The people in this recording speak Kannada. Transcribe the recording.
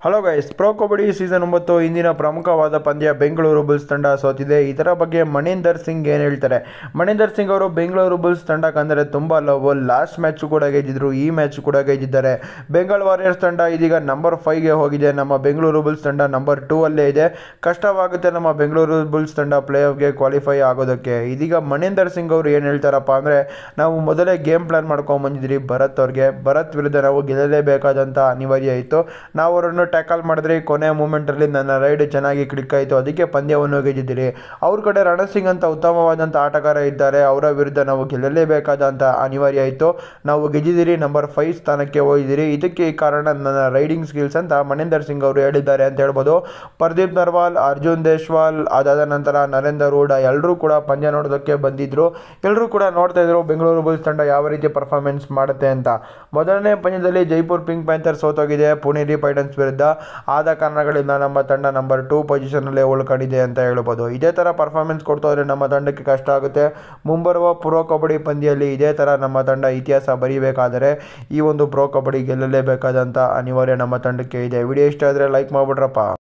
hello guys pro kabaddi season ಒಂಬತ್ತು ಇಂದಿನ ಪ್ರಮುಖವಾದ ಪಂದ್ಯ ಬೆಂಗಳೂರು ಬುಲ್ಸ್ ತಂಡ ಸೋತಿದೆ ಇದರ ಬಗ್ಗೆ ಮಣೀಂದರ್ ಸಿಂಗ್ ಏನು ಹೇಳ್ತಾರೆ ಮಣೀಂದರ್ ಸಿಂಗ್ ಅವರು ಬೆಂಗಳೂರು ಬುಲ್ಸ್ ತಂಡಕ್ಕೆ ಅಂದರೆ ತುಂಬ ಲವ್ ಲಾಸ್ಟ್ ಮ್ಯಾಚ್ ಕೂಡ ಗೆದ್ದಿದ್ರು ಈ ಮ್ಯಾಚ್ ಕೂಡ ಗೆದ್ದಿದ್ದಾರೆ ಬೆಂಗಾಲ್ ವಾರಿಯರ್ಸ್ ತಂಡ ಇದೀಗ ನಂಬರ್ ಫೈವ್ಗೆ ಹೋಗಿದೆ ನಮ್ಮ ಬೆಂಗಳೂರು ಬುಲ್ಸ್ ತಂಡ ನಂಬರ್ ಟೂ ಅಲ್ಲೇ ಇದೆ ಕಷ್ಟವಾಗುತ್ತೆ ನಮ್ಮ ಬೆಂಗಳೂರು ಬುಲ್ಸ್ ತಂಡ ಪ್ಲೇ ಆಫ್ಗೆ ಕ್ವಾಲಿಫೈ ಆಗೋದಕ್ಕೆ ಇದೀಗ ಮಣೀಂದರ್ ಸಿಂಗ್ ಅವರು ಏನು ಹೇಳ್ತಾರಪ್ಪ ಅಂದರೆ ನಾವು ಮೊದಲೇ ಗೇಮ್ ಪ್ಲಾನ್ ಮಾಡ್ಕೊಂಡು ಬಂದಿದ್ರಿ ಭರತ್ ಅವ್ರಿಗೆ ಭರತ್ ವಿರುದ್ಧ ನಾವು ಗೆಲ್ಲಲೇಬೇಕಾದಂಥ ಅನಿವಾರ್ಯ ಇತ್ತು ನಾವು ಅವರನ್ನು ಟ್ಯಾಕಲ್ ಮಾಡಿದ್ರೆ ಕೊನೆ ಮೂಮೆಂಟಲ್ಲಿ ನನ್ನ ರೈಡ್ ಚೆನ್ನಾಗಿ ಕ್ಲಿಕ್ ಆಯಿತು ಅದಕ್ಕೆ ಪಂದ್ಯವನ್ನು ಗೆದ್ದಿದ್ದೀರಿ ಅವ್ರ ಕಡೆ ರಣಸಿಂಗ್ ಅಂತ ಉತ್ತಮವಾದಂಥ ಆಟಗಾರ ಇದ್ದಾರೆ ಅವರ ವಿರುದ್ಧ ನಾವು ಗೆಲ್ಲಲೇಬೇಕಾದಂಥ ಅನಿವಾರ್ಯ ಇತ್ತು ನಾವು ಗೆದ್ದಿದ್ದೀರಿ ನಂಬರ್ ಫೈವ್ ಸ್ಥಾನಕ್ಕೆ ಹೋಗಿದ್ದೀರಿ ಇದಕ್ಕೆ ಕಾರಣ ನನ್ನ ರೈಡಿಂಗ್ ಸ್ಕಿಲ್ಸ್ ಅಂತ ಮಣೇಂದರ್ ಸಿಂಗ್ ಅವರು ಹೇಳಿದ್ದಾರೆ ಅಂತ ಹೇಳ್ಬೋದು ಪ್ರದೀಪ್ ನರ್ವಾಲ್ ಅರ್ಜುನ್ ದೇಶ್ವಾಲ್ ಅದಾದ ನಂತರ ನರೇಂದರ್ ಹೂಡ ಎಲ್ಲರೂ ಕೂಡ ಪಂದ್ಯ ನೋಡೋದಕ್ಕೆ ಬಂದಿದ್ದರು ಎಲ್ಲರೂ ಕೂಡ ನೋಡ್ತಾ ಇದ್ರು ಬೆಂಗಳೂರು ಬುಲ್ಸ್ ತಂಡ ಯಾವ ರೀತಿ ಪರ್ಫಾರ್ಮೆನ್ಸ್ ಮಾಡುತ್ತೆ ಅಂತ ಮೊದಲನೇ ಪಂದ್ಯದಲ್ಲಿ ಜೈಪುರ್ ಪಿಂಕ್ ಪ್ಯಾಂಥರ್ ಸೋತೋಗಿದೆ ಪುಣೇರಿ ಪೈಟನ್ಸ್ ವಿರುದ್ಧ ಆದ ಕಾರಣಗಳಿಂದ ನಮ್ಮ ತಂಡ ನಂಬರ್ ಟೂ ಪೊಸಿಷನಲ್ಲೇ ಉಳ್ಕೊಂಡಿದೆ ಅಂತ ಹೇಳ್ಬೋದು ಇದೇ ಥರ ಪರ್ಫಾರ್ಮೆನ್ಸ್ ಕೊಡ್ತಾ ಹೋದರೆ ನಮ್ಮ ತಂಡಕ್ಕೆ ಕಷ್ಟ ಆಗುತ್ತೆ ಮುಂಬರುವ ಪ್ರೋ ಕಬಡ್ಡಿ ಪಂದ್ಯದಲ್ಲಿ ಇದೇ ಥರ ನಮ್ಮ ತಂಡ ಇತಿಹಾಸ ಬರೀಬೇಕಾದರೆ ಈ ಒಂದು ಪ್ರೋ ಕಬಡ್ಡಿ ಗೆಲ್ಲಲೇಬೇಕಾದಂಥ ಅನಿವಾರ್ಯ ನಮ್ಮ ತಂಡಕ್ಕೆ ಇದೆ ವಿಡಿಯೋ ಇಷ್ಟ ಆದರೆ ಲೈಕ್ ಮಾಡಿಬಿಡ್ರಪ್ಪ